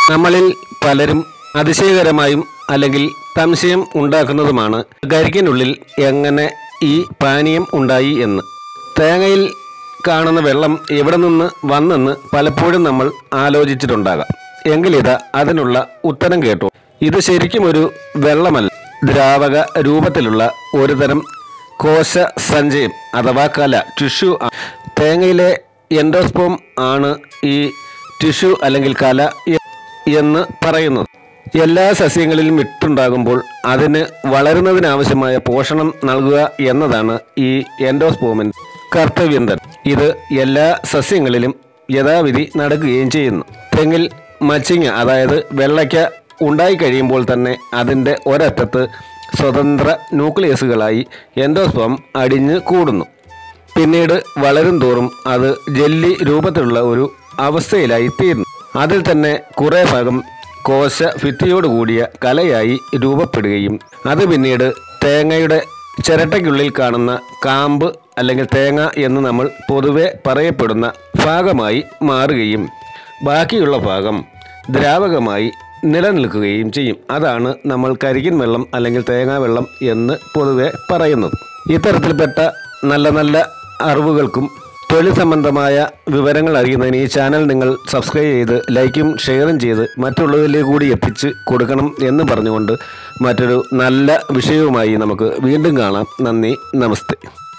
നമ്മളിൽ പലരും അതിശയകരമായും അല്ലെങ്കിൽ സംശയം ഉണ്ടാക്കുന്നതുമാണ് കരിക്കിനുള്ളിൽ എങ്ങനെ ഈ പാനീയം ഉണ്ടായി എന്ന് തേങ്ങയിൽ കാണുന്ന വെള്ളം എവിടെ നിന്ന് വന്നെന്ന് പലപ്പോഴും നമ്മൾ ആലോചിച്ചിട്ടുണ്ടാകാം എങ്കിലിതാ അതിനുള്ള ഉത്തരം കേട്ടു ഇത് ശരിക്കും ഒരു വെള്ളമല്ല ദ്രാവക രൂപത്തിലുള്ള ഒരുതരം കോശ സഞ്ചയം അഥവാ കല ടിഷ്യൂ തേങ്ങയിലെ എൻഡോസ്പോം ആണ് ഈ ടിഷ്യൂ അല്ലെങ്കിൽ കല എ- എന്ന് പറയുന്നത് എല്ലാ സസ്യങ്ങളിലും വിത്തുണ്ടാകുമ്പോൾ അതിന് വളരുന്നതിനാവശ്യമായ പോഷണം നൽകുക എന്നതാണ് ഈ എൻഡോസ്പോമിൻ കർത്തവ്യം തന്നെ ഇത് എല്ലാ സസ്യങ്ങളിലും യഥാവിധി നടക്കുകയും ചെയ്യുന്നു തെങ്ങിൽ മച്ചിങ്ങ അതായത് വെള്ളയ്ക്ക ഉണ്ടായി കഴിയുമ്പോൾ തന്നെ അതിൻ്റെ ഒരറ്റത്ത് സ്വതന്ത്ര ന്യൂക്ലിയസുകളായി എൻഡോസ്പോം അടിഞ്ഞ് കൂടുന്നു പിന്നീട് വളരും തോറും അത് ജെല്ലി രൂപത്തിലുള്ള ഒരു അവസ്ഥയിലായി തീരുന്നു അതിൽ തന്നെ കുറേ ഭാഗം കോശ ഭിത്തിയോട് കൂടിയ കലയായി രൂപപ്പെടുകയും അത് പിന്നീട് തേങ്ങയുടെ ചിരട്ടയ്ക്കുള്ളിൽ കാണുന്ന കാമ്പ് അല്ലെങ്കിൽ തേങ്ങ എന്ന് നമ്മൾ പൊതുവെ പറയപ്പെടുന്ന ഭാഗമായി മാറുകയും ബാക്കിയുള്ള ഭാഗം ദ്രാവകമായി നിലനിൽക്കുകയും ചെയ്യും അതാണ് നമ്മൾ കരികിൻ വെള്ളം അല്ലെങ്കിൽ തേങ്ങാ വെള്ളം എന്ന് പൊതുവെ പറയുന്നത് ഇത്തരത്തിൽപ്പെട്ട നല്ല നല്ല അറിവുകൾക്കും തൊഴിൽ സംബന്ധമായ വിവരങ്ങൾ അറിയുന്നതിന് ഈ ചാനൽ നിങ്ങൾ സബ്സ്ക്രൈബ് ചെയ്ത് ലൈക്കും ഷെയറും ചെയ്ത് മറ്റുള്ളവരിലേക്ക് കൂടി എത്തിച്ച് കൊടുക്കണം എന്ന് പറഞ്ഞുകൊണ്ട് മറ്റൊരു നല്ല വിഷയവുമായി നമുക്ക് വീണ്ടും കാണാം നന്ദി നമസ്തേ